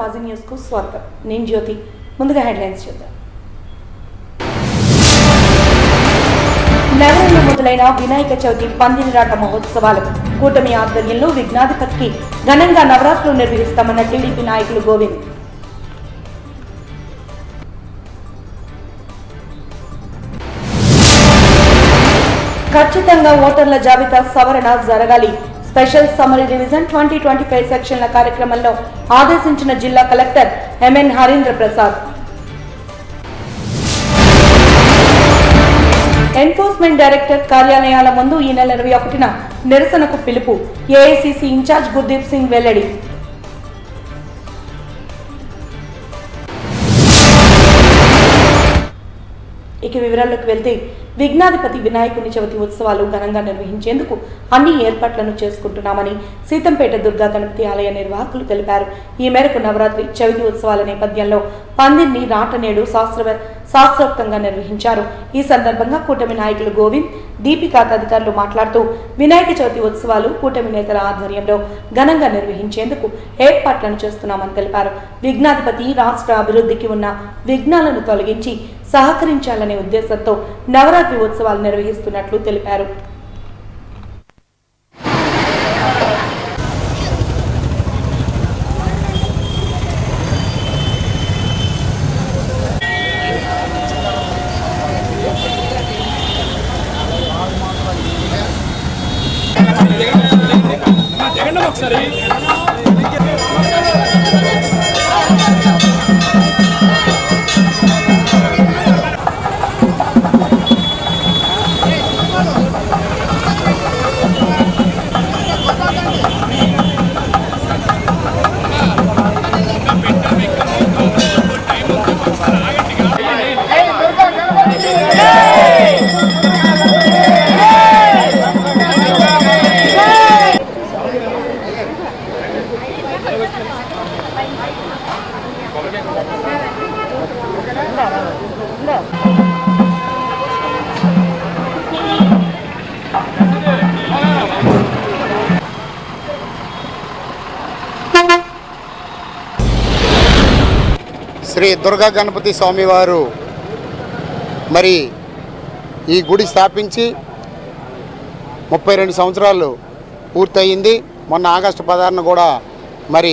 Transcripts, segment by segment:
మాజీ న్యూస్ కు స్వాగతం నేను జ్యోతి ముందుగా హెడ్లైన్స్ చూద్దాం నగరంలో మొదలైన వినాయక చవితి పందిరిరాట మహోత్సవాలు కూటమి ఆధ్వర్యంలో విఘ్నాధిపతికి ఘనంగా నవరాత్రులు నిర్వహిస్తామన్న టీడీపీ నాయకులు గోవింద్ ఖచ్చితంగా ఓటర్ల జాబితా సవరణ జరగాలి special summary revision twenty twenty five సెక్షన్ల కార్యక్రమంలో ఆదేశించిన జిల్లా collector M N Harindra Prasad enforcement director కార్యాలయాల ముందు ఈ నెల ఇరవై ఒకటిన నిరసనకు పిలుపు ఏఐసిసి ఇన్ఛార్జ్ గుర్దీప్ సింగ్ వెల్లడి ఇక వివరాల్లోకి వెళ్తే విఘ్నాధిపతి వినాయకుని చవితి ఉత్సవాలు ఘనంగా నిర్వహించేందుకు అన్ని ఏర్పాట్లను చేసుకుంటున్నామని సీతంపేట దుర్గా గణపతి ఆలయ నిర్వాహకులు తెలిపారు ఈ మేరకు నవరాత్రి చవితి ఉత్సవాల నేపథ్యంలో పందిర్ని రాటనేడు శాస్త్ర శాస్త్రోక్తంగా నిర్వహించారు ఈ సందర్భంగా కూటమి నాయకులు గోవింద్ దీపికా తదితరులు మాట్లాడుతూ వినాయక చవితి ఉత్సవాలు కూటమి నేతల ఆధ్వర్యంలో ఘనంగా నిర్వహించేందుకు ఏర్పాట్లను చేస్తున్నామని తెలిపారు విఘ్నాధిపతి రాష్ట్ర అభివృద్ధికి ఉన్న విఘ్నాలను తొలగించి సహకరించాలనే ఉద్దేశంతో నవరాత్రి ఉత్సవాలు నిర్వహిస్తున్నట్లు తెలిపారు శ్రీ దుర్గా గణపతి స్వామివారు మరి ఈ గుడి స్థాపించి ముప్పై రెండు సంవత్సరాలు పూర్తయింది మొన్న ఆగస్టు పదహారున కూడా మరి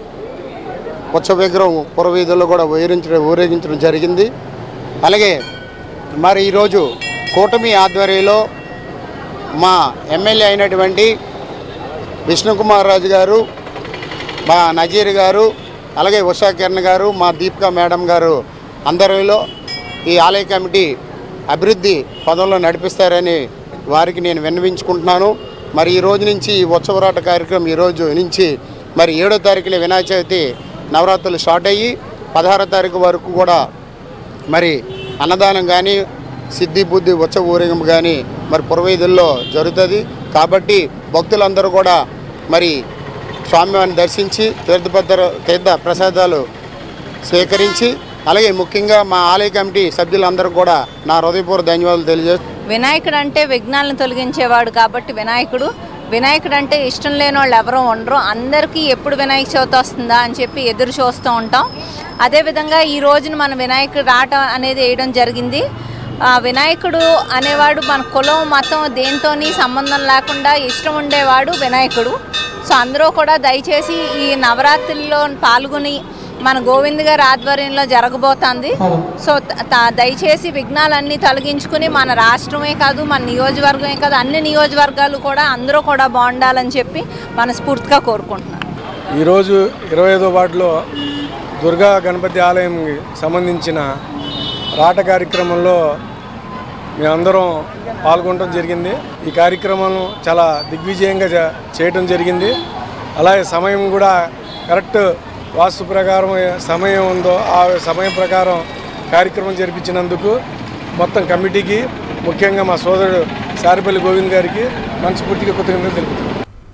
ఉత్సవ విగ్రహం పురవీధుల్లో కూడా ఊరించడం ఊరేగించడం జరిగింది అలాగే మరి ఈరోజు కూటమి ఆధ్వర్యంలో మా ఎమ్మెల్యే అయినటువంటి విష్ణుకుమార్ రాజు గారు మా నజీర్ గారు అలాగే ఉషా కిరణ్ గారు మా దీపికా మేడం గారు అందరిలో ఈ ఆలయ కమిటీ అభివృద్ధి పదంలో నడిపిస్తారని వారికి నేను విన్నవించుకుంటున్నాను మరి ఈ రోజు నుంచి ఈ ఉత్సవరాట కార్యక్రమం ఈ రోజు నుంచి మరి ఏడో తారీఖున వినాయక చవితి నవరాత్రులు స్టార్ట్ అయ్యి పదహారో తారీఖు వరకు కూడా మరి అన్నదానం కానీ సిద్ధి బుద్ధి ఉత్సవ ఊరేగింపు కానీ మరి పురవీధుల్లో జరుగుతుంది కాబట్టి భక్తులందరూ కూడా మరి స్వామివారిని దర్శించి తీర్థభద్ర తీర్థ ప్రసాదాలు స్వీకరించి అలాగే ముఖ్యంగా మా ఆలయ కమిటీ సభ్యులందరూ కూడా నా హృదయపూర్వక ధన్యవాదాలు తెలియజేస్తూ వినాయకుడు అంటే విఘ్నాలను తొలగించేవాడు కాబట్టి వినాయకుడు వినాయకుడు అంటే ఇష్టం లేని వాళ్ళు ఎవరూ ఉండరు అందరికీ ఎప్పుడు వినాయక చవితి వస్తుందా అని చెప్పి ఎదురు చూస్తూ ఉంటాం అదేవిధంగా ఈ రోజున మన వినాయకుడు రాట అనేది వేయడం జరిగింది ఆ వినాయకుడు అనేవాడు మన కులం మతం దేంతోని సంబంధం లేకుండా ఇష్టం ఉండేవాడు వినాయకుడు సో అందరూ కూడా దయచేసి ఈ నవరాత్రుల్లో పాల్గొని మన గోవింద్ గారి ఆధ్వర్యంలో జరగబోతోంది సో త- త- దయచేసి విఘ్నాలన్నీ తొలగించుకుని మన రాష్ట్రమే కాదు మన నియోజకవర్గమే కాదు అన్ని నియోజకవర్గాలు కూడా అందరూ కూడా బాగుండాలని చెప్పి మనస్ఫూర్తిగా కోరుకుంటున్నాను ఈరోజు ఇరవై ఐదో వార్డులో దుర్గా గణపతి ఆలయంకి సంబంధించిన రాట కార్యక్రమంలో మేమందరం పాల్గొనడం జరిగింది ఈ కార్యక్రమం చాలా దిగ్విజయంగా జ- చేయటం జరిగింది అలాగే సమయం కూడా కరెక్ట్ వాస్తు ప్రకారం ఏ సమయం ఉందో ఆ సమయం ప్రకారం కార్యక్రమం జరిపించినందుకు మొత్తం కమిటీకి ముఖ్యంగా మా సోదరుడు సారిపల్లి గోవింద్ గారికి మనస్ఫూర్తిగా కృతజ్ఞతలు తెలుపుతున్నాను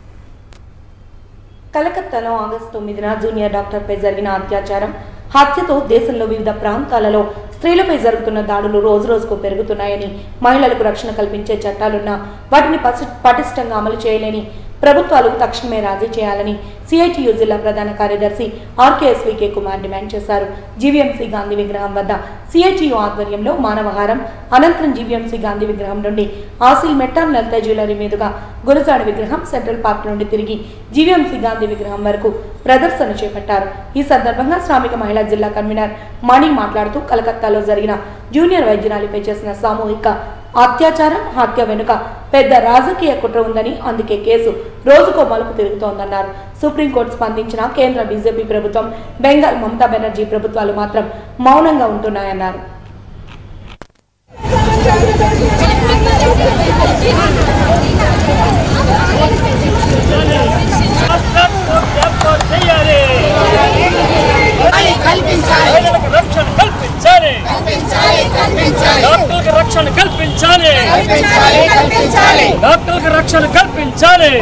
కలకత్తాలో ఆగస్టు తొమ్మిదిన జూనియర్ డాక్టర్పై జరిగిన అత్యాచారం హత్యతో దేశంలో వివిధ ప్రాంతాలలో స్త్రీలపై జరుగుతున్న దాడులు రోజు రోజుకు పెరుగుతున్నాయని మహిళలకు రక్షణ కల్పించే చట్టాలున్నా వాటిని పసి- పటిష్టంగా అమలు చేయలేని ప్రభుత్వాలు తక్షణమే రాజీ చేయాలని సిఐటియు జిల్లా ప్రధాన కార్యదర్శి ఆర్కేఎస్వికే కుమార్ డిమాండ్ చేశారు జీవీఎంసీ గాంధీ విగ్రహం వద్ద సిఐటియు ఆధ్వర్యంలో మానవహారం అనంతరం జీవీఎంసీ గాంధీ విగ్రహం నుండి ఆసిల్ మెట్టాన్ లలిత జ్యువెలరీ మీదుగా గురజాడ విగ్రహం సెంట్రల్ పార్క్ నుండి తిరిగి జీవీఎంసీ గాంధీ విగ్రహం వరకు ప్రదర్శన చేపట్టారు ఈ సందర్భంగా శ్రామిక మహిళా జిల్లా కన్వీనర్ మణి మాట్లాడుతూ కలకత్తాలో జరిగిన జూనియర్ వైద్యురాలిపై చేసిన సామూహిక అత్యాచారం హత్య వెనుక పెద్ద రాజకీయ కుట్ర ఉందని అందుకే కేసు రోజుకో మలుపు తిరుగుతోందన్నారు సుప్రీంకోర్టు స్పందించిన కేంద్ర బీజేపీ ప్రభుత్వం బెంగాల్ మమతా బెనర్జీ ప్రభుత్వాలు మాత్రం మౌనంగా ఉంటున్నాయన్నారు మహిళలకు రక్షణ కల్పించాలి డాక్టర్లకు రక్షణ కల్పించాలి డాక్టర్లకు రక్షణ కల్పించాలి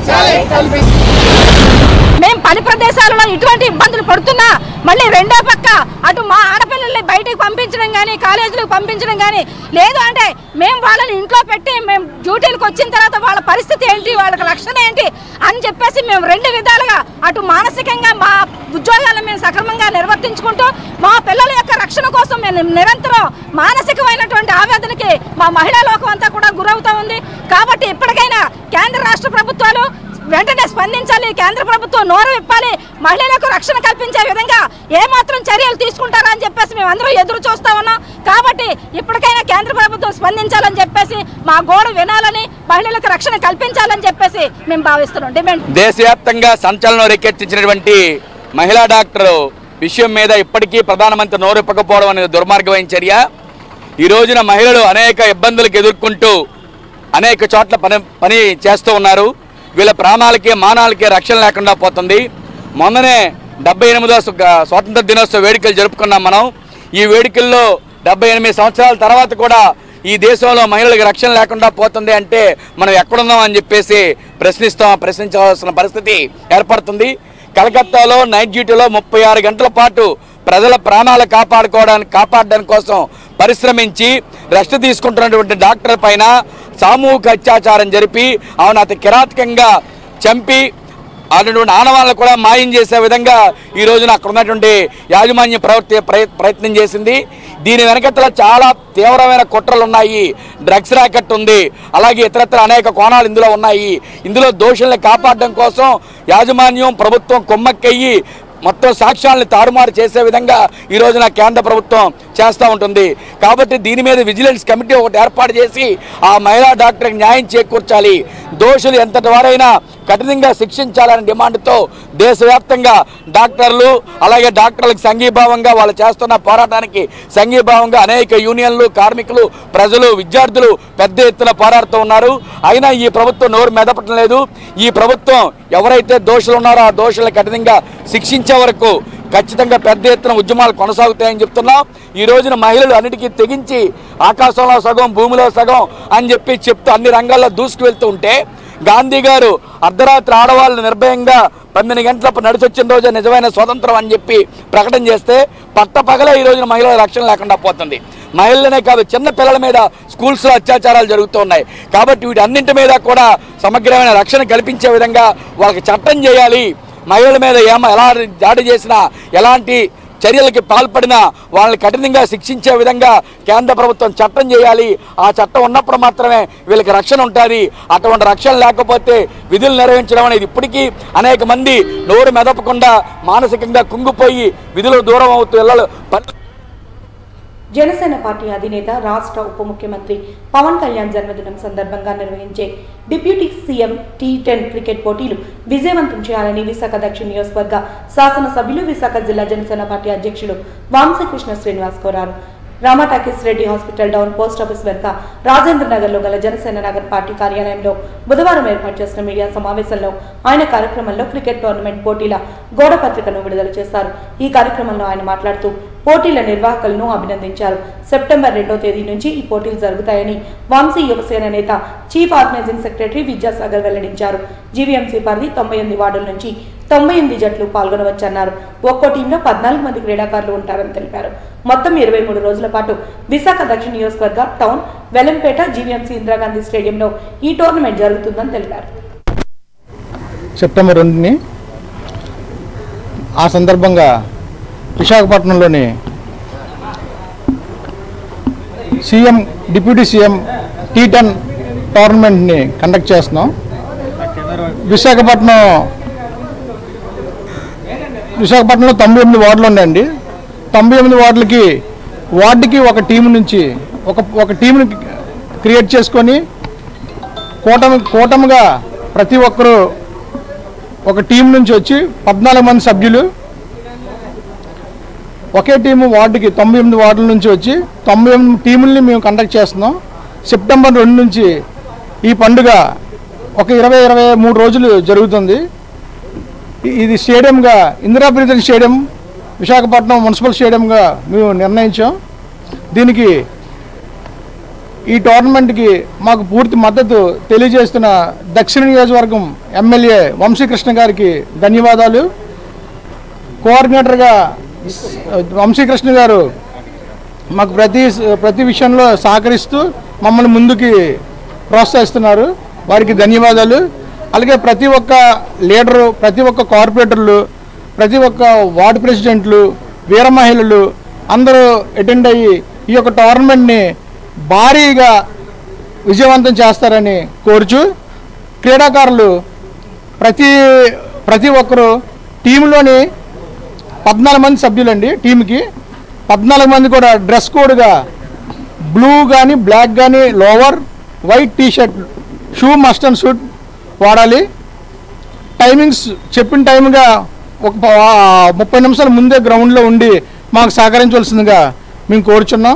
మేము పని ప్రదేశాలలో ఇటువంటి ఇబ్బందులు పడుతున్నా మళ్ళీ రెండో పక్క అటు మా ఆడపిల్లల్ని బయటికి పంపించడం కానీ కాలేజీలకు పంపించడం కానీ లేదు అంటే మేము వాళ్ళని ఇంట్లో పెట్టి మేము డ్యూటీలకు వచ్చిన తర్వాత వాళ్ళ పరిస్థితి ఏంటి వాళ్ళకి రక్షణ ఏంటి అని చెప్పేసి మేము రెండు విధాలుగా అటు మానసికంగా మా ఉద్యోగాలను మేము సక్రమంగా నిర్వర్తించుకుంటూ మా పిల్లల యొక్క రక్షణ కోసం మేము నిరంతరం మానసికమైనటువంటి ఆవేదనకి మా మహిళా లోకం అంతా కూడా గురవుతా ఉంది కాబట్టి ఇప్పటికైనా కేంద్ర రాష్ట్ర ప్రభుత్వాలు వెంటనే స్పందించాలి కేంద్ర ప్రభుత్వం నోరు విప్పాలి మహిళలకు రక్షణ కల్పించే విధంగా ఏమాత్రం చర్యలు తీసుకుంటారా అని చెప్పేసి మేము అందరూ ఎదురు చూస్తా ఉన్నాం కాబట్టి ఇప్పటికైనా కేంద్ర ప్రభుత్వం స్పందించాలని చెప్పేసి మా గోడు వినాలని మహిళలకు రక్షణ కల్పించాలని చెప్పేసి మేము భావిస్తున్నాం డిమాండ్ దేశవ్యాప్తంగా సంచలనం రేకెత్తించినటువంటి మహిళా డాక్టర్ విషయం మీద ఇప్పటికీ ప్రధానమంత్రి నోరెప్పకపోవడం అనేది దుర్మార్గమైన చర్య ఈ రోజున మహిళలు అనేక ఇబ్బందులకు ఎదుర్కొంటూ అనేక చోట్ల పని పని చేస్తూ ఉన్నారు వీళ్ళ ప్రాణాలకి మానాలకి రక్షణ లేకుండా పోతుంది మొన్ననే డెబ్బై ఎనిమిదో స్వాతంత్ర దినోత్సవ వేడుకలు జరుపుకున్నాం మనం ఈ వేడుకల్లో డెబ్బై ఎనిమిది సంవత్సరాల తర్వాత కూడా ఈ దేశంలో మహిళలకు రక్షణ లేకుండా పోతుంది అంటే మనం ఎక్కడున్నాం అని చెప్పేసి ప్రశ్నిస్తాం ప్రశ్నించవలసిన పరిస్థితి ఏర్పడుతుంది కలకత్తాలో నైట్ డ్యూటీలో ముప్పై ఆరు గంటల పాటు ప్రజల ప్రాణాలు కాపాడుకోవడానికి కాపాడడానికి కోసం పరిశ్రమించి రెస్ట్ తీసుకుంటున్నటువంటి డాక్టర్ పైన సామూహిక అత్యాచారం జరిపి ఆమెను అతి కిరాతకంగా చంపి అటువంటి ఆనవాళ్ళను కూడా మాయం చేసే విధంగా ఈ రోజున అక్కడ ఉన్నటువంటి యాజమాన్య ప్రవర్తి ప్రయ- ప్రయత్నం చేసింది దీని వెనకతల చాలా తీవ్రమైన కుట్రలు ఉన్నాయి డ్రగ్స్ ర్యాకెట్ ఉంది అలాగే ఇతరత్ర అనేక కోణాలు ఇందులో ఉన్నాయి ఇందులో దోషుల్ని కాపాడడం కోసం యాజమాన్యం ప్రభుత్వం కొమ్మక్కయ్యి మొత్తం సాక్ష్యాలను తారుమారు చేసే విధంగా ఈ రోజున కేంద్ర ప్రభుత్వం చేస్తూ ఉంటుంది కాబట్టి దీని మీద విజిలెన్స్ కమిటీ ఒకటి ఏర్పాటు చేసి ఆ మహిళా డాక్టర్కి న్యాయం చేకూర్చాలి దోషులు ఎంతటి వారైనా కఠినంగా శిక్షించాలనే డిమాండ్తో దేశవ్యాప్తంగా డాక్టర్లు అలాగే డాక్టర్లకు సంఘీభావంగా వాళ్ళు చేస్తున్న పోరాటానికి సంఘీభావంగా అనేక యూనియన్లు కార్మికులు ప్రజలు విద్యార్థులు పెద్ద ఎత్తున పోరాడుతూ ఉన్నారు అయినా ఈ ప్రభుత్వం నోరు మెదపటం లేదు ఈ ప్రభుత్వం ఎవరైతే దోషులు ఉన్నారో ఆ దోషులను కఠినంగా శిక్షించే వరకు ఖచ్చితంగా పెద్ద ఎత్తున ఉద్యమాలు కొనసాగుతాయని చెప్తున్నాం ఈ రోజున మహిళలు అన్నిటికీ తెగించి ఆకాశంలో సగం భూమిలో సగం అని చెప్పి చెప్తూ అన్ని రంగాల్లో దూసుకు వెళ్తూ ఉంటే గాంధీ గారు అర్ధరాత్రి ఆడవాళ్ళు నిర్భయంగా పన్నెండు గంటలప్పుడు నడిచొచ్చిన రోజే నిజమైన స్వతంత్రం అని చెప్పి ప్రకటన చేస్తే పట్టపగలే ఈ రోజున మహిళల రక్షణ లేకుండా పోతుంది మహిళలనే కాదు చిన్న పిల్లల మీద స్కూల్స్లో అత్యాచారాలు జరుగుతున్నాయి కాబట్టి వీటన్నింటి మీద కూడా సమగ్రమైన రక్షణ కల్పించే విధంగా వాళ్ళకి చట్టం చేయాలి మహిళల మీద ఏమ ఎలా దాడి చేసినా ఎలాంటి చర్యలకి పాల్పడినా వాళ్ళని కఠినంగా శిక్షించే విధంగా కేంద్ర ప్రభుత్వం చట్టం చేయాలి ఆ చట్టం ఉన్నప్పుడు మాత్రమే వీళ్ళకి రక్షణ ఉంటుంది అటువంటి రక్షణ లేకపోతే విధులు నిర్వహించడం అనేది ఇప్పటికీ అనేక మంది నోరు మెదపకుండా మానసికంగా కుంగిపోయి విధులు దూరం అవుతూ వెళ్ళాలి జనసేన పార్టీ అధినేత రాష్ట్ర ఉప ముఖ్యమంత్రి పవన్ కళ్యాణ్ జన్మదినం సందర్భంగా నిర్వహించే deputy CM T ten cricket పోటీలు విజయవంతం చేయాలని విశాఖ దక్షిణ నియోజకవర్గ శాసనసభ్యులు విశాఖ జిల్లా జనసేన పార్టీ అధ్యక్షుడు వంశకృష్ణ శ్రీనివాస్ కోరారు Rama talkies Reddy hospital down post office వెనుక రాజేంద్ర నగర్ లో గల జనసేన నగర్ పార్టీ కార్యాలయంలో బుధవారం ఏర్పాటు చేసిన మీడియా సమావేశంలో ఆయన కార్యక్రమంలో క్రికెట్ టోర్నమెంట్ పోటీల గోడ పత్రికను విడుదల చేశారు ఈ కార్యక్రమంలో ఆయన మాట్లాడుతూ పోటీల నిర్వాహకులను అభినందించారు సెప్టెంబర్ రెండో తేదీ నుంచి ఈ పోటీలు జరుగుతాయని వంశీ యువసేన నేత చీఫ్ ఆర్గనైజింగ్ సెక్రటరీ విద్యాసాగర్ వెల్లడించారు జీవీఎంసీ పరిధి తొంభై ఎనిమిది వార్డుల నుంచి తొంభై ఎనిమిది జట్లు పాల్గొనవచ్చన్నారు ఒక్కో టీంలో పద్నాలుగు మంది క్రీడాకారులు ఉంటారని తెలిపారు మొత్తం ఇరవై మూడు రోజుల పాటు విశాఖ దక్షిణ నియోజకవర్గ టౌన్ వెల్లంపేట జీవీఎంసీ ఇందిరాగాంధీ స్టేడియంలో ఈ టోర్నమెంట్ జరుగుతుందని తెలిపారు సెప్టెంబర్ రెండుని ఆ సందర్భంగా విశాఖపట్నంలోని CM deputy CM T ten టోర్నమెంట్ని కండక్ట్ చేస్తున్నాం విశాఖపట్నం విశాఖపట్నంలో తొంభై ఎనిమిది వార్డులు ఉన్నాయండి తొంభై ఎనిమిది వార్డులకి వార్డుకి ఒక టీం నుంచి ఒక ఒక టీంని క్రియేట్ చేసుకొని కూటమి కూటమిగా ప్రతి ఒక్కరూ ఒక టీం నుంచి వచ్చి పద్నాలుగు మంది సభ్యులు ఒకే టీము వార్డుకి తొంభై ఎనిమిది వార్డుల నుంచి వచ్చి తొంభై ఎనిమిది టీముల్ని మేము కండక్ట్ చేస్తున్నాం సెప్టెంబర్ రెండు నుంచి ఈ పండుగ ఒక ఇరవై ఇరవై మూడు రోజులు జరుగుతుంది ఇ- ఇది స్టేడియంగా ఇందిరా ప్రీతం స్టేడియం విశాఖపట్నం మున్సిపల్ స్టేడియంగా మేము నిర్ణయించాం దీనికి ఈ టోర్నమెంట్కి మాకు పూర్తి మద్దతు తెలియజేస్తున్న దక్షిణ నియోజకవర్గం ఎమ్మెల్యే వంశీకృష్ణ గారికి ధన్యవాదాలు కోఆర్డినేటర్గా వంశీకృష్ణ గారు మాకు ప్రతి ప్రతి విషయంలో సహకరిస్తూ మమ్మల్ని ముందుకి ప్రోత్సహిస్తున్నారు వారికి ధన్యవాదాలు అలాగే ప్రతి ఒక్క లీడరు ప్రతి ఒక్క కార్పొరేటర్లు ప్రతి ఒక్క వార్డు ప్రెసిడెంట్లు వీర మహిళలు అందరూ అటెండ్ అయ్యి ఈ యొక్క టోర్నమెంట్ని భారీగా విజయవంతం చేస్తారని కోరుచు క్రీడాకారులు ప్రతి ప్రతి ఒక్కరు టీంలోని పద్నాలుగు మంది సభ్యులండి టీంకి పద్నాలుగు మంది కూడా డ్రెస్ కోడ్గా బ్లూ కానీ బ్లాక్ కానీ lower white T shirt shoe must and షూట్ వాడాలి టైమింగ్స్ చెప్పిన టైంగా ఒక ప- ఆ, ముప్పై నిమిషాల ముందే గ్రౌండ్లో ఉండి మాకు సహకరించవలసిందిగా మేము కోరుచున్నాం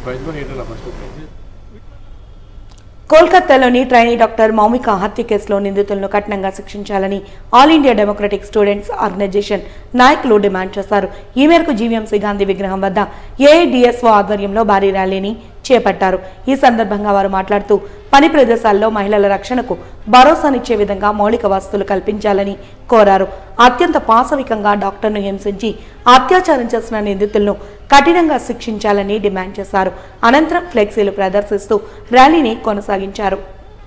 కోల్కతాలోని ట్రైనీ డాక్టర్ మౌమిక హత్య కేసులో నిందితులను కఠినంగా శిక్షించాలని all India democratic students organisation నాయకులు డిమాండ్ చేశారు ఈ మేరకు జీవీఎంసీ గాంధీ విగ్రహం వద్ద ఏఐడిఎస్ఓ ఆధ్వర్యంలో భారీ ర్యాలీని చేపట్టారు ఈ సందర్భంగా వారు మాట్లాడుతూ పని ప్రదేశాల్లో మహిళల రక్షణకు భరోసానిచ్చే విధంగా మౌలిక వసతులు కల్పించాలని కోరారు అత్యంత పాశవికంగా డాక్టర్ను హింసించి అత్యాచారం చేసిన నిందితులను కఠినంగా శిక్షించాలని డిమాండ్ చేశారు అనంతరం ఫ్లెక్సీలు ప్రదర్శిస్తూ ర్యాలీని కొనసాగించారు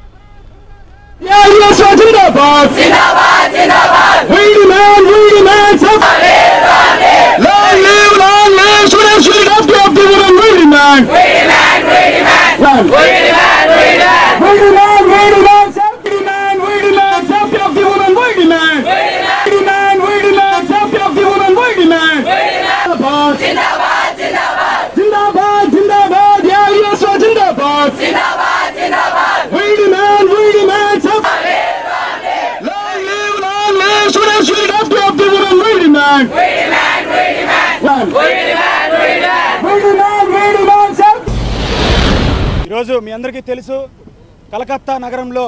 ఈరోజు మీ అందరికీ తెలుసు కలకత్తా నగరంలో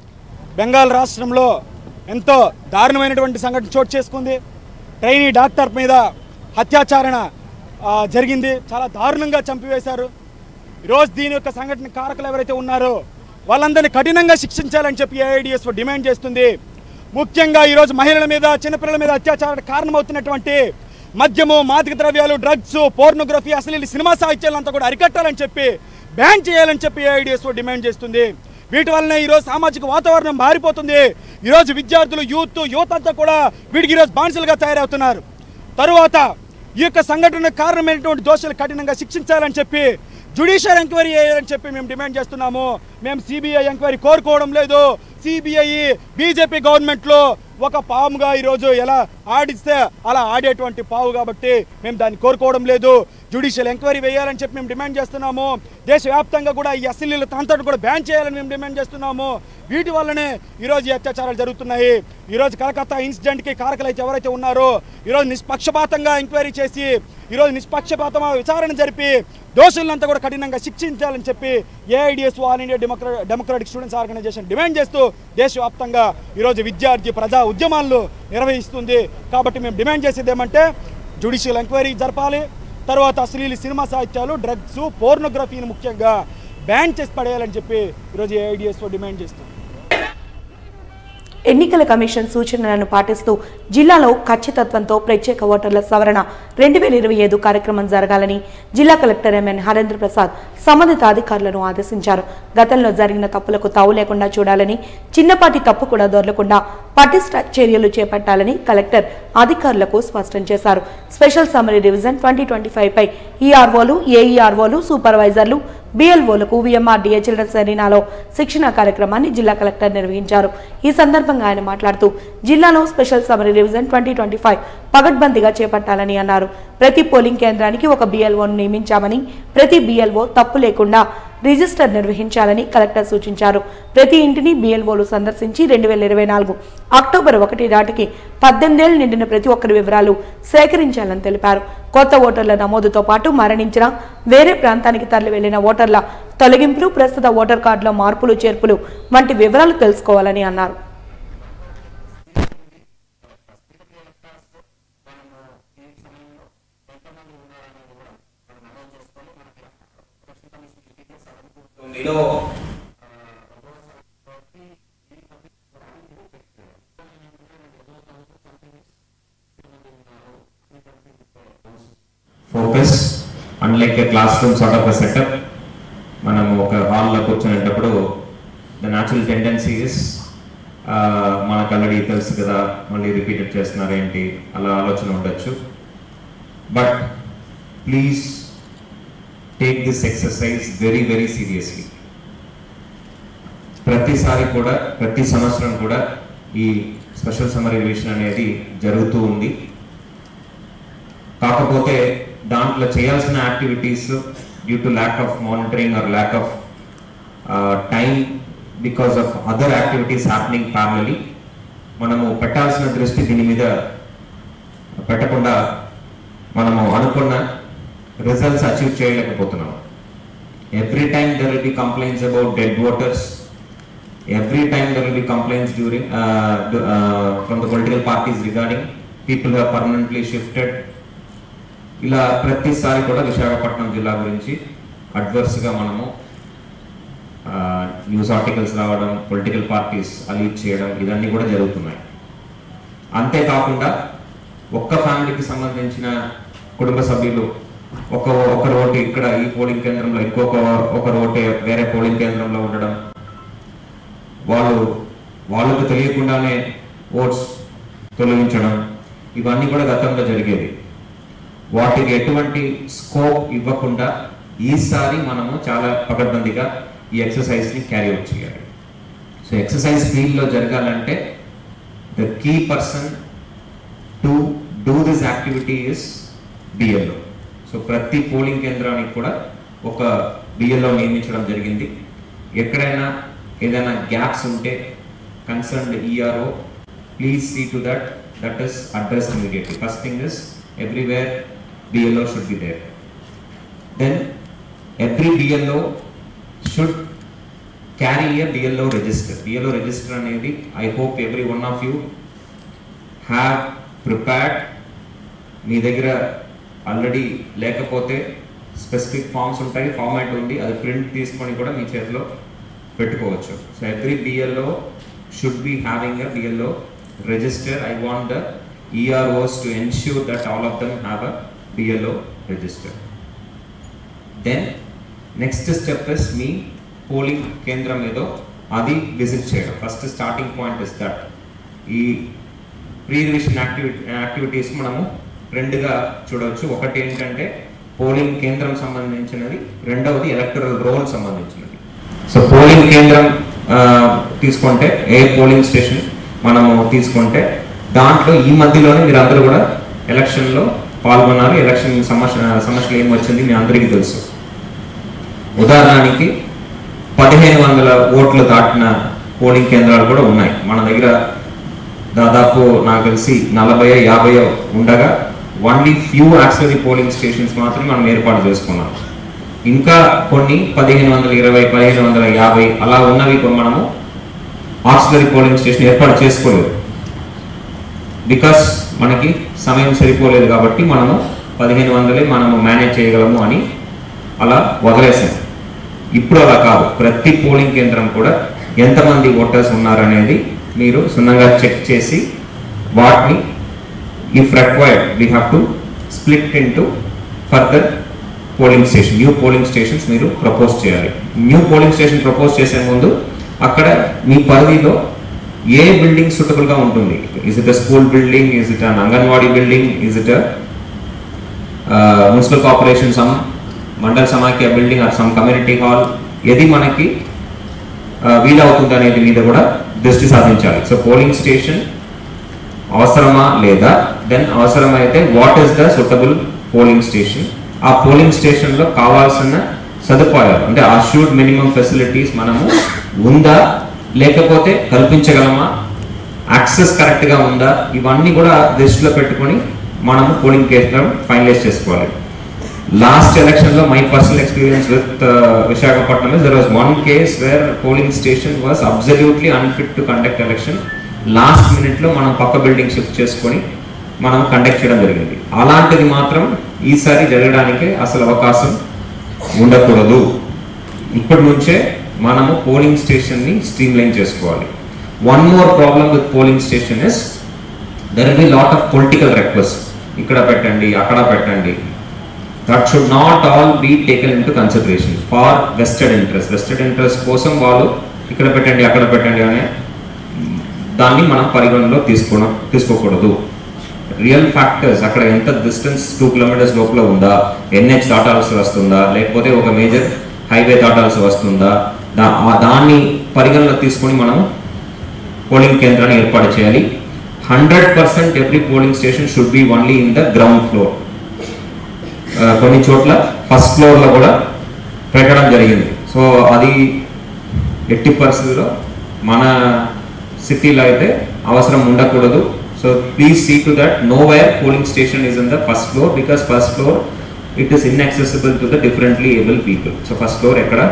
బెంగాల్ రాష్ట్రంలో ఎంతో దారుణమైనటువంటి సంఘటన చోటు చేసుకుంది ట్రైనీ డాక్టర్ మీద అత్యాచారణ ఆ, జరిగింది చాలా దారుణంగా చంపివేశారు ఈరోజు దీని యొక్క సంఘటన కారకులు ఎవరైతే ఉన్నారో వాళ్ళందరినీ కఠినంగా శిక్షించాలని చెప్పి ఏఐడిఎస్ డిమాండ్ చేస్తుంది ముఖ్యంగా ఈరోజు మహిళల మీద చిన్నపిల్లల మీద అత్యాచారానికి కారణమవుతున్నటువంటి మద్యము మాదక ద్రవ్యాలు డ్రగ్స్ పోర్నోగ్రఫీ అసలు ఈ సినిమా సాహిత్యాలంతా కూడా అరికట్టాలని చెప్పి బ్యాన్ చేయాలని చెప్పి ఏఐడిఎస్ డిమాండ్ చేస్తుంది వీటి వల్లనే ఈరోజు సామాజిక వాతావరణం మారిపోతుంది ఈరోజు విద్యార్థులు యూత్ యూత్ అంతా కూడా వీటికి ఈరోజు బానిసలుగా తయారవుతున్నారు తరువాత ఈ యొక్క సంఘటనకు కారణమైనటువంటి దోషులు కఠినంగా శిక్షించాలని చెప్పి జుడిషియల్ ఎంక్వైరీ చేయాలని చెప్పి మేము డిమాండ్ చేస్తున్నాము మేము సిబిఐ ఎంక్వైరీ కోరుకోవడం లేదు సిబిఐ బీజేపీ గవర్నమెంట్లో ఒక పాముగా ఈరోజు ఎలా ఆడిస్తే అలా ఆడేటువంటి పావు కాబట్టి మేము దాన్ని కోరుకోవడం లేదు జుడిషియల్ ఎంక్వైరీ వేయాలని చెప్పి మేము డిమాండ్ చేస్తున్నాము దేశవ్యాప్తంగా కూడా ఈ అసలీల తంతను కూడా బ్యాన్ చేయాలని మేము డిమాండ్ చేస్తున్నాము వీటి వల్లనే ఈరోజు ఈ అత్యాచారాలు జరుగుతున్నాయి ఈరోజు కలకత్తా ఇన్సిడెంట్కి కారకులైతే ఎవరైతే ఉన్నారో ఈరోజు నిష్పక్షపాతంగా ఎంక్వైరీ చేసి ఈరోజు నిష్పక్షపాతం విచారణ జరిపి దోషులంతా కూడా కఠినంగా శిక్షించాలని చెప్పి ఏఐడిఎస్ ఆల్ ఇండియా డెమోక్రా డెమోక్రాటిక్ స్టూడెంట్స్ ఆర్గనైజేషన్ డిమాండ్ చేస్తూ దేశవ్యాప్తంగా ఈరోజు విద్యార్థి ప్రజా ఉద్యమాలను నిర్వహిస్తుంది కాబట్టి మేము డిమాండ్ చేసేది ఏమంటే జుడిషియల్ ఎంక్వైరీ జరపాలి తర్వాత అశ్లీలి సినిమా సాహిత్యాలు డ్రగ్స్ పోర్నోగ్రఫీని ముఖ్యంగా బ్యాన్ చేసి పడేయాలని చెప్పి ఈరోజు ఏఐడిఎస్ డిమాండ్ చేస్తుంది ఎన్నికల కమిషన్ సూచనలను పాటిస్తూ జిల్లాలో ఖచ్చితత్వంతో ప్రత్యేక ఓటర్ల సవరణ రెండు వేల ఇరవై ఐదు కార్యక్రమం జరగాలని జిల్లా కలెక్టర్ ఎంఎన్ హరేంద్ర ప్రసాద్ సంబంధిత అధికారులను ఆదేశించారు గతంలో జరిగిన తప్పులకు తావు లేకుండా చూడాలని చిన్నపాటి తప్పు కూడా దొరలకుండా పటిష్ట చర్యలు చేపట్టాలని కలెక్టర్ అధికారులకు స్పష్టం చేశారు special summary division twenty twenty five పై ఈఆర్ఓలు ఏఈఆర్ఓలు సూపర్వైజర్లు బిఎల్ఓలకు విఎంఆర్డీఏ చిల్డ్రన్స్ అరీనాలో శిక్షణ కార్యక్రమాన్ని జిల్లా కలెక్టర్ నిర్వహించారు ఈ సందర్భంగా ఆయన మాట్లాడుతూ జిల్లాలో special summary division twenty twenty five పగడ్బందీగా చేపట్టాలని అన్నారు ప్రతి పోలింగ్ కేంద్రానికి ఒక బిఎల్ఓను నియమించామని ప్రతి బిఎల్ఓ తప్పు లేకుండా రిజిస్టర్ నిర్వహించాలని కలెక్టర్ సూచించారు ప్రతి ఇంటిని బిఎల్ఓలు సందర్శించి రెండు వేల ఇరవై నాలుగు అక్టోబర్ ఒకటి నాటికి పద్దెనిమిదేళ్లు నిండిన ప్రతి ఒక్కరి వివరాలు సేకరించాలని తెలిపారు కొత్త ఓటర్ల నమోదుతో పాటు మరణించిన వేరే ప్రాంతానికి తరలి వెళ్లిన ఓటర్ల తొలగింపులు ప్రస్తుత ఓటర్ కార్డులో మార్పులు చేర్పులు వంటి వివరాలు తెలుసుకోవాలని అన్నారు మీలో focus unlike a classroom sort of setup మనం ఒక హాల్లో కూర్చునేటప్పుడు ద న్యాచురల్ టెండెన్సీ ఇస్ మనకు ఆల్రెడీ తెలుసు కదా మళ్ళీ రిపీటెడ్ చేస్తున్నారు ఏంటి అలా ఆలోచన ఉండొచ్చు but please take this exercise very very seriously ప్రతిసారి కూడా ప్రతి సంవత్సరం కూడా ఈ స్పెషల్ సమ్మర్ రివిజన్ అనేది జరుగుతూ ఉంది కాకపోతే దాంట్లో చేయాల్సిన activities due to lack of monitoring or lack of time because of other activities happening family మనము పెట్టాల్సిన దృష్టి దీని మీద పెట్టకుండా మనము అనుకున్న రిజల్ట్స్ అచీవ్ చేయలేకపోతున్నాం every time there will be complaints about dead voters every time there will be complaints during uh, d- uh, from the political parties regarding people who have permanently shifted ఇలా ప్రతిసారి కూడా విశాఖపట్నం జిల్లా గురించి అడ్వర్స్గా మనము news articles రావడం political parties allied చేయడం ఇవన్నీ కూడా జరుగుతున్నాయి అంతేకాకుండా ఒక్క ఫ్యామిలీకి సంబంధించిన కుటుంబ సభ్యులు ఒక ఒకరు ఓటు ఇక్కడ ఈ పోలింగ్ కేంద్రంలో ఇంకొక ఒకరు ఓటు వేరే పోలింగ్ కేంద్రంలో ఉండడం వాళ్ళు వాళ్ళకు తెలియకుండానే ఓట్స్ తొలగించడం ఇవన్నీ కూడా గతంలో జరిగేది వాటికి ఎటువంటి స్కోప్ ఇవ్వకుండా ఈసారి మనము చాలా పకడ్బందీగా ఈ ఎక్సర్సైజ్ని క్యారీ అవుట్ చేయాలి సో ఎక్సర్సైజ్ ఫీల్డ్లో జరగాలంటే the key person to do this activity is B L O so ప్రతి పోలింగ్ కేంద్రానికి కూడా ఒక బిఎల్ఓ నియమించడం జరిగింది ఎక్కడైనా ఏదైనా గ్యాప్స్ ఉంటే concerned E R O please see to that that is address immediately first thing is everywhere B L O should be there then every B L O should carry a B L O register B L O register అనేది I hope every one of you have prepared మీ దగ్గర already లేకపోతే specific forms ఉంటాయి format ఉంది అది print తీసుకొని కూడా మీ చేతిలో పెట్టుకోవచ్చు so every B L O should be having a B L O register I want the E R Os to ensure that all of them have a B L O register then next step is మీ polling కేంద్రం ఏదో అది విజిట్ చేయడం first starting point is that ఈ pre revision activity activities మనము రెండుగా చూడవచ్చు ఒకటి ఏంటంటే పోలింగ్ కేంద్రం సంబంధించినది రెండవది ఎలక్టరల్ రోల్ సంబంధించినది సో పోలింగ్ కేంద్రం ఆ, తీసుకుంటే ఏ పోలింగ్ స్టేషన్ మనము తీసుకుంటే దాంట్లో ఈ మధ్యలోనే మీరు అందరూ కూడా ఎలక్షన్లో పాల్గొన్నారు ఎలక్షన్ సమస్య సమస్యలు ఏం వచ్చింది మీ అందరికీ తెలుసు ఉదాహరణకి పదిహేను వందల ఓట్లు దాటిన పోలింగ్ కేంద్రాలు కూడా ఉన్నాయి మన దగ్గర దాదాపు నాకు తెలిసి నలభై యాభై ఉండగా only few auxiliary polling stations మాత్రమే మనం ఏర్పాటు చేసుకున్నాం ఇంకా కొన్ని పదిహేను వందల ఇరవై పదిహేను వందల యాభై అలా ఉన్నవి కొన్ని మనము ఆక్సిలరీ పోలింగ్ స్టేషన్ ఏర్పాటు చేసుకోలేదు బికాస్ మనకి సమయం సరిపోలేదు కాబట్టి మనము పదిహేను వందలే మనము మేనేజ్ చేయగలము అని అలా వదిలేసాం ఇప్పుడు అలా కాదు ప్రతి పోలింగ్ కేంద్రం కూడా ఎంతమంది ఓటర్స్ ఉన్నారనేది మీరు సున్నంగా చెక్ చేసి వాటిని if required we have to split into further polling station new polling stations మీరు ప్రపోజ్ చేయాలి న్యూ పోలింగ్ స్టేషన్ ప్రపోజ్ చేసే ముందు అక్కడ మీ పరిధిలో ఏ బిల్డింగ్ సూటబుల్గా ఉంటుంది is it a school building is it an anganwadi building is it municipal corporation some mandal Samakhya building or some community hall ఏది మనకి ఆ, వీలవుతుంది అనేది మీద కూడా దృష్టి సాధించాలి సో పోలింగ్ స్టేషన్ అవసరమా లేదా దెన్ అవసరమైతే what is the suitable polling station ఆ పోలింగ్ స్టేషన్లో కావాల్సిన సదుపాయాలు అంటే అష్యూర్డ్ మినిమం ఫెసిలిటీస్ మనము ఉందా లేకపోతే కల్పించగలమా యాక్సెస్ కరెక్ట్గా ఉందా ఇవన్నీ కూడా దృష్టిలో పెట్టుకొని మనము పోలింగ్ కేసులను ఫైనలైజ్ చేసుకోవాలి లాస్ట్ ఎలక్షన్ లో my personal experience with Visakhapatnam is there was one case where polling station was absolutely unfit to conduct election last minute లో మనం పక్క బిల్డింగ్ షిఫ్ట్ చేసుకొని మనం కండక్ట్ చేయడం జరిగింది అలాంటిది మాత్రం ఈసారి జరగడానికి అసలు అవకాశం ఉండకూడదు ఇప్పటి నుంచే మనము పోలింగ్ స్టేషన్ ని స్ట్రీమ్ లైన్ చేసుకోవాలి one more problem with polling station is there be lot of political request ఇక్కడ పెట్టండి అక్కడ పెట్టండి that should not all be taken into consideration for vested interest vested interest కోసం వాళ్ళు ఇక్కడ పెట్టండి అక్కడ పెట్టండి అనే దాన్ని మనం పరిగణనలో తీసుకోవడం తీసుకోకూడదు రియల్ ఫ్యాక్టర్స్ అక్కడ ఎంత డిస్టెన్స్ టూ కిలోమీటర్స్ లోపల ఉందా ఎన్హెచ్ దాటాల్సి వస్తుందా లేకపోతే ఒక మేజర్ హైవే దాటాల్సి వస్తుందా దా ఆ దాన్ని పరిగణలో తీసుకొని మనం పోలింగ్ కేంద్రాన్ని ఏర్పాటు చేయాలి hundred percent every polling station should be only in the ground floor కొన్ని చోట్ల ఫస్ట్ ఫ్లోర్లో కూడా పెట్టడం జరిగింది సో అది ఎట్టి పరిస్థితుల్లో మన సిటీలో అయితే అవసరం ఉండకూడదు so please see to that nowhere polling station is in the first floor because first floor it is inaccessible to the differently able people so first floor ఎక్కడ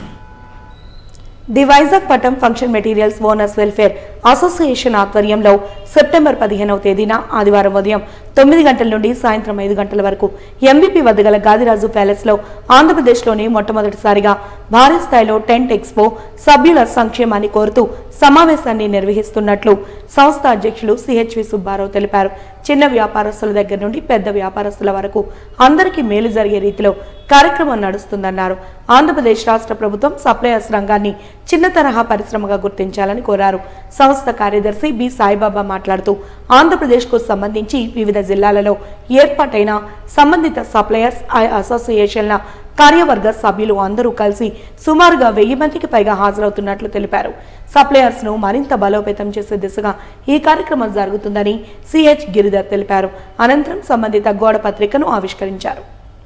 ది వైజాగ్ పట్టం function materials owners welfare association ఆధ్వర్యంలో September పదిహేనవ తేదీన ఆదివారం ఉదయం తొమ్మిది గంటల నుండి సాయంత్రం ఐదు గంటల వరకు ఎంబీపీ వద్ద గల గాదిరాజు ప్యాలెస్ లో ఆంధ్రప్రదేశ్లోని మొట్టమొదటిసారిగా భారీ స్థాయిలో టెంట్ ఎక్స్పో సభ్యుల సంక్షేమాన్ని కోరుతూ సమావేశాన్ని నిర్వహిస్తున్నట్లు సంస్థ అధ్యక్షులు సిహెచ్వి సుబ్బారావు తెలిపారు చిన్న వ్యాపారస్తుల దగ్గర నుండి పెద్ద వ్యాపారస్తుల వరకు అందరికీ మేలు జరిగే రీతిలో కార్యక్రమం నడుస్తుందన్నారు ఆంధ్రప్రదేశ్ రాష్ట్ర ప్రభుత్వం సప్లయర్స్ రంగాన్ని చిన్న తరహా పరిశ్రమగా గుర్తించాలని కోరారు సంస్థ కార్యదర్శి బి సాయిబాబా మాట్లాడుతూ ఆంధ్రప్రదేశ్కు సంబంధించి వివిధ జిల్లాలలో ఏర్పాటైన సంబంధిత సప్లయర్స్ అసోసియేషన్ల కార్యవర్గ సభ్యులు అందరూ కలిసి సుమారుగా వెయ్యి మందికి పైగా హాజరవుతున్నట్లు తెలిపారు సప్లయర్స్ ను మరింత బలోపేతం చేసే దిశగా ఈ కార్యక్రమం జరుగుతుందని సిహెచ్ గిరిధర్ తెలిపారు అనంతరం సంబంధిత గోడ పత్రికను ఆవిష్కరించారు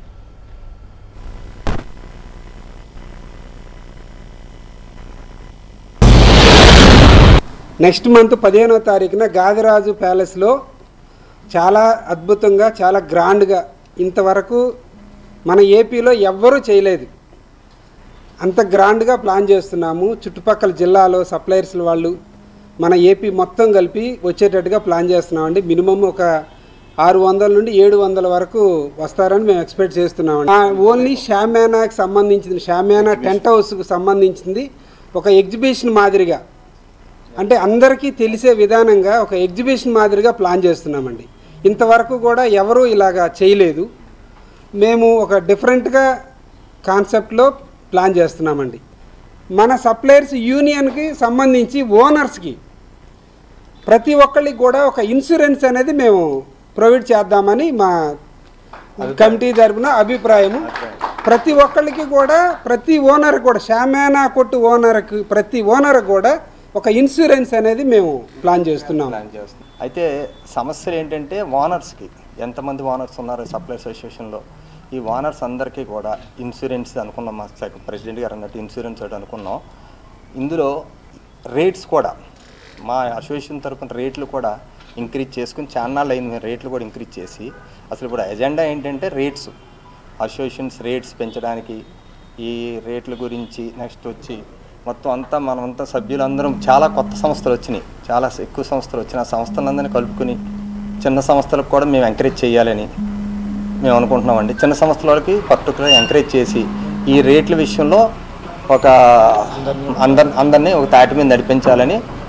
నెక్స్ట్ మంత్ పదిహేనో తారీఖున గాదిరాజు ప్యాలెస్లో చాలా అద్భుతంగా చాలా గ్రాండ్గా ఇంతవరకు మన ఏపీలో ఎవ్వరూ చేయలేదు అంత గ్రాండ్గా ప్లాన్ చేస్తున్నాము చుట్టుపక్కల జిల్లాలో సప్లయర్స్ వాళ్ళు మన ఏపీ మొత్తం కలిపి వచ్చేటట్టుగా ప్లాన్ చేస్తున్నామండి మినిమం ఒక ఆరు వందల నుండి ఏడు వందల వరకు వస్తారని మేము ఎక్స్పెక్ట్ చేస్తున్నామండి ఆ, ఓన్లీ షామ్యానాకి సంబంధించింది షామ్యానా టెంట్ హౌస్కు సంబంధించింది ఒక ఎగ్జిబిషన్ మాదిరిగా అంటే అందరికీ తెలిసే విధానంగా ఒక ఎగ్జిబిషన్ మాదిరిగా ప్లాన్ చేస్తున్నామండి ఇంతవరకు కూడా ఎవరూ ఇలాగా చేయలేదు మేము ఒక డిఫరెంట్గా కాన్సెప్ట్లో ప్లాన్ చేస్తున్నామండి మన సప్లయర్స్ యూనియన్కి సంబంధించి ఓనర్స్కి ప్రతి ఒక్కరికి కూడా ఒక ఇన్సూరెన్స్ అనేది మేము ప్రొవైడ్ చేద్దామని మా కమిటీ తరపున అభిప్రాయము ప్రతి ఒక్కరికి కూడా ప్రతి ఓనర్ కూడా షామేనా కొట్టు ఓనర్కి ప్రతి ఓనర్ కూడా ఒక ఇన్సూరెన్స్ అనేది మేము ప్లాన్ చేస్తున్నాం ప్లాన్ చేస్తున్నాం అయితే సమస్యలు ఏంటంటే ఓనర్స్కి ఎంతమంది ఓనర్స్ ఉన్నారు సప్లై అసోసియేషన్లో ఈ ఓనర్స్ అందరికీ కూడా ఇన్సూరెన్స్ అనుకున్నాం మా సెక- ప్రెసిడెంట్ గారు అన్నట్టు ఇన్సూరెన్స్ ఒకటి అనుకున్నాం ఇందులో రేట్స్ కూడా మా అసోసియేషన్ తరపున రేట్లు కూడా ఇంక్రీజ్ చేసుకుని చాలా అయింది మేము రేట్లు కూడా ఇంక్రీజ్ చేసి అసలు ఇప్పుడు ఎజెండా ఏంటంటే రేట్స్ అసోసియేషన్స్ రేట్స్ పెంచడానికి ఈ రేట్ల గురించి నెక్స్ట్ వచ్చి మొత్తం అంతా మనమంతా సభ్యులందరం చాలా కొత్త సంస్థలు వచ్చినాయి చాలా ఎక్కువ సంస్థలు వచ్చిన ఆ సంస్థలందరినీ కలుపుకుని చిన్న సంస్థలకు కూడా మేము ఎంకరేజ్ చేయాలని మేము అనుకుంటున్నామండి చిన్న సంస్థల వాళ్ళకి పర్టికులర్ ఎంకరేజ్ చేసి ఈ రేట్ల విషయంలో ఒక అందరి అందరినీ ఒక తాటి మీద నడిపించాలని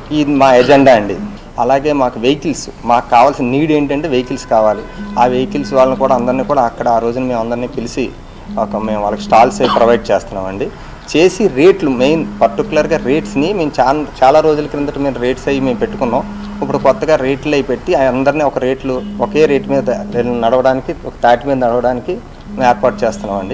ఇది మా ఎజెండా అండి అలాగే మాకు వెహికల్స్ మాకు కావాల్సిన నీడ్ ఏంటంటే వెహికల్స్ కావాలి ఆ వెహికల్స్ వాళ్ళని కూడా అందరినీ కూడా అక్కడ ఆ రోజున మేము అందరినీ పిలిచి ఒక మేము వాళ్ళకి స్టాల్స్ అవి ప్రొవైడ్ చేస్తున్నామండి చేసి రేట్లు మెయిన్ పర్టికులర్గా రేట్స్ని మేము చాలా చాలా రోజుల క్రిందట మేము రేట్స్ అవి మేము పెట్టుకున్నాం ఇప్పుడు కొత్తగా రేట్లు అవి పెట్టి అందరినీ ఒక రేట్లు ఒకే రేట్ మీద నడవడానికి ఒక తాటి మీద నడవడానికి మేము ఏర్పాటు చేస్తున్నామండి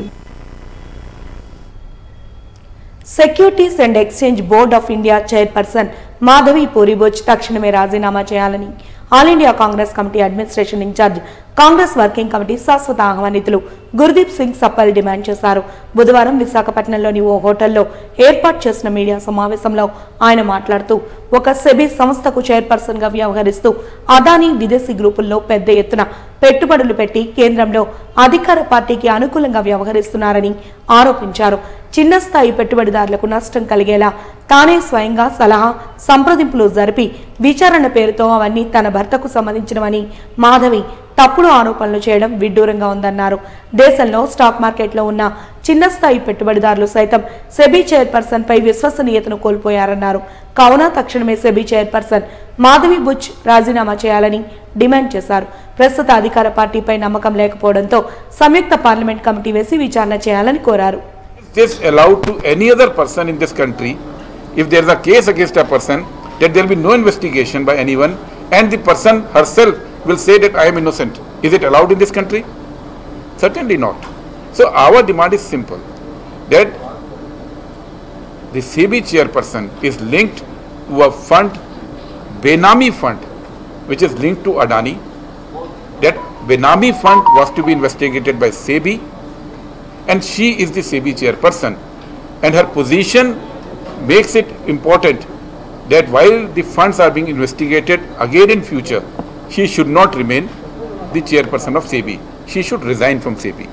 securities and exchange board of India chairperson Madhavi Puri Buch తక్షణమే రాజీనామా చేయాలని all India Congress committee administration in charge Congress working committee శాశ్వత ఆహ్వానితులు గురుదీప్ సింగ్ సప్పల్ డిమాండ్ చేశారు బుధవారం విశాఖపట్నంలోని ఓ హోటల్లో ఏర్పాటు చేసిన మీడియా సమావేశంలో ఆయన మాట్లాడుతూ ఒక సెబీ సంస్థకు చైర్పర్సన్ గా వ్యవహరిస్తూ అదానీ విదేశీ గ్రూపుల్లో పెద్ద ఎత్తున పెట్టుబడులు పెట్టి కేంద్రంలో అధికార పార్టీకి అనుకూలంగా వ్యవహరిస్తున్నారని ఆరోపించారు చిన్న స్థాయి పెట్టుబడిదారులకు నష్టం కలిగేలా తానే స్వయంగా సలహా సంప్రదింపులు జరిపి విచారణ పేరుతో అవన్నీ తన భర్తకు సంబంధించినవని మాధవి తప్పుడు ఆరోపణలు చేయడం విడ్డూరంగా ఉందన్నారు దేశంలో స్టాక్ మార్కెట్లో ఉన్న చిన్న స్థాయి పెట్టుబడిదారులు సైతం సెబీ చైర్పర్సన్ పై విశ్వసనీయతను కోల్పోయారన్నారు కావున తక్షణమే సెబీ చైర్పర్సన్ మాధవి బుచ్ రాజీనామా చేయాలని డిమాండ్ చేశారు ప్రస్తుత అధికార పార్టీపై నమ్మకం లేకపోవడంతో సంయుక్త పార్లమెంట్ కమిటీ వేసి విచారణ చేయాలని కోరారు this allowed to any other person in this country if there is a case against a person that there will be no investigation by anyone and the person herself will say that I am innocent. Is it allowed in this country? Certainly not. So our demand is simple that the CB chairperson is linked to a fund, Benami fund, which is linked to Adani. That Benami fund was to be investigated by SEBI and she is the SEBI chairperson and her position makes it important that while the funds are being investigated again in future, she should not remain the chairperson of SEBI. She should resign from SEBI.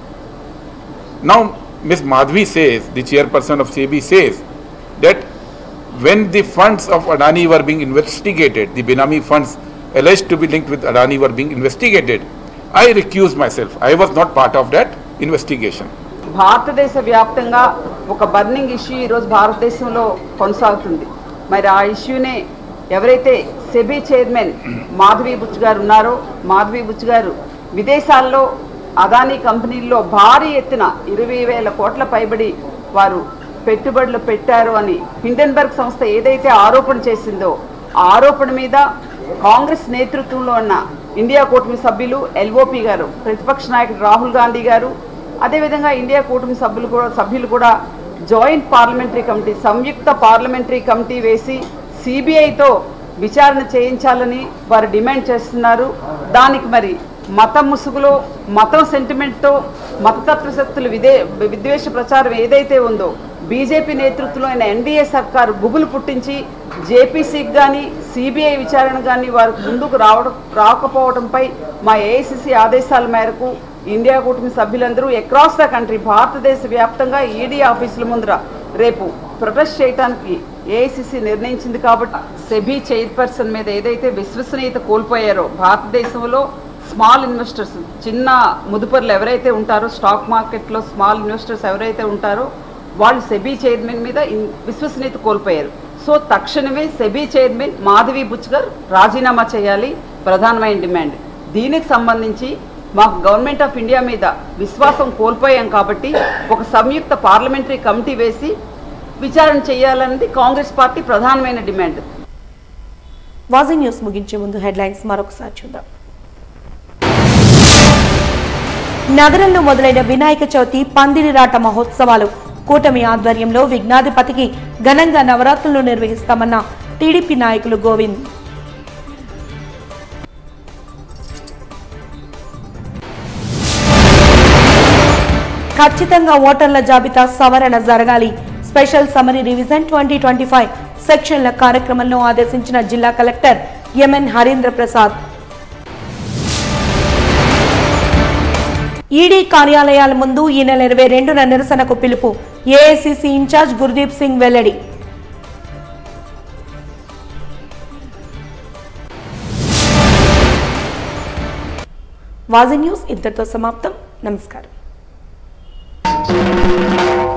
Now, Ms. Madhvi says, the chairperson of SEBI says that when the funds of Adani were being investigated, the Benami funds alleged to be linked with Adani were being investigated, I recused myself. I was not part of that investigation. భారతదేశ వ్యాప్తంగా ఒక burning issue ఈరోజు భారతదేశంలో కొనసాగుతుంది మరి ఆ ఇష్యూనే ఎవరైతే SEBI chairman Madhavi Butch గారు ఉన్నారో మాధవి బుచ్ గారు విదేశాల్లో అదానీ కంపెనీల్లో భారీ ఎత్తున ఇరవై వేల కోట్ల పైబడి వారు పెట్టుబడులు పెట్టారు అని హిండెన్బర్గ్ సంస్థ ఏదైతే ఆరోపణ చేసిందో ఆ ఆరోపణ మీద కాంగ్రెస్ నేతృత్వంలో ఉన్న ఇండియా కూటమి సభ్యులు ఎల్ఓపి గారు ప్రతిపక్ష నాయకుడు రాహుల్ గాంధీ గారు అదేవిధంగా ఇండియా కూటమి సభ్యులు కూడా సభ్యులు కూడా జాయింట్ పార్లమెంటరీ కమిటీ సంయుక్త పార్లమెంటరీ కమిటీ వేసి సిబిఐతో విచారణ చేయించాలని వారు డిమాండ్ చేస్తున్నారు దానికి మరి మతం ముసుగులో మతం సెంటిమెంట్తో మతతత్వ శక్తులు విదే విద్వేష ప్రచారం ఏదైతే ఉందో బీజేపీ నేతృత్వంలో అయిన ఎన్డీఏ సర్కారు గుబులు పుట్టించి జేపీసీకి కానీ సిబిఐ విచారణ కానీ వారికి ముందుకు రావడం రాకపోవడంపై మా ఏఐసిసి ఆదేశాల మేరకు ఇండియా కూటమి సభ్యులందరూ అక్రాస్ ద కంట్రీ భారతదేశ వ్యాప్తంగా ఈడీ ఆఫీసుల ముందర రేపు ప్రొటెస్ట్ చేయడానికి ఏఐసిసి నిర్ణయించింది కాబట్టి సెబీ చైర్పర్సన్ మీద ఏదైతే విశ్వసనీయత కోల్పోయారో భారతదేశంలో స్మాల్ ఇన్వెస్టర్స్ చిన్న ముదుపర్లు ఎవరైతే ఉంటారో స్టాక్ మార్కెట్లో స్మాల్ ఇన్వెస్టర్స్ ఎవరైతే ఉంటారో వాళ్ళు సెబీ చైర్మన్ మీద ఇన్- విశ్వసనీయత కోల్పోయారు సో తక్షణమే సెబీ చైర్మన్ మాధవి బుచ్ గారు రాజీనామా చేయాలి ప్రధానమైన డిమాండ్ దీనికి సంబంధించి మాకు గవర్నమెంట్ ఆఫ్ ఇండియా మీద విశ్వాసం కోల్పోయాం కాబట్టి ఒక సంయుక్త పార్లమెంటరీ కమిటీ వేసి విచారణ చేయాలన్నది కాంగ్రెస్ పార్టీ ప్రధానమైన డిమాండ్ వాజీ న్యూస్ ముగించే ముందు హెడ్లైన్స్ మరొకసారి చూద్దాం నగరంలో మొదలైన వినాయక చవితి పందిరిరాట మహోత్సవాలు కూటమి ఆధ్వర్యంలో విఘ్నాధిపతికి ఘనంగా నవరాత్రులు నిర్వహిస్తామన్న టీడీపీ నాయకులు గోవింద్ ఖచ్చితంగా ఓటర్ల జాబితా సవరణ జరగాలి special summary revision twenty twenty five సెక్షన్ల కార్యక్రమంలో ఆదేశించిన జిల్లా collector M N Harindra Prasad E D కార్యాలయాల ముందు ఈ నెల ఇరవై రెండున నిరసనకు పిలుపు ఏఐసిసి ఇన్ఛార్జ్ గుర్దీప్ సింగ్ వెల్లడి వాజీ న్యూస్ ఇంతటితో సమాప్తం నమస్కారం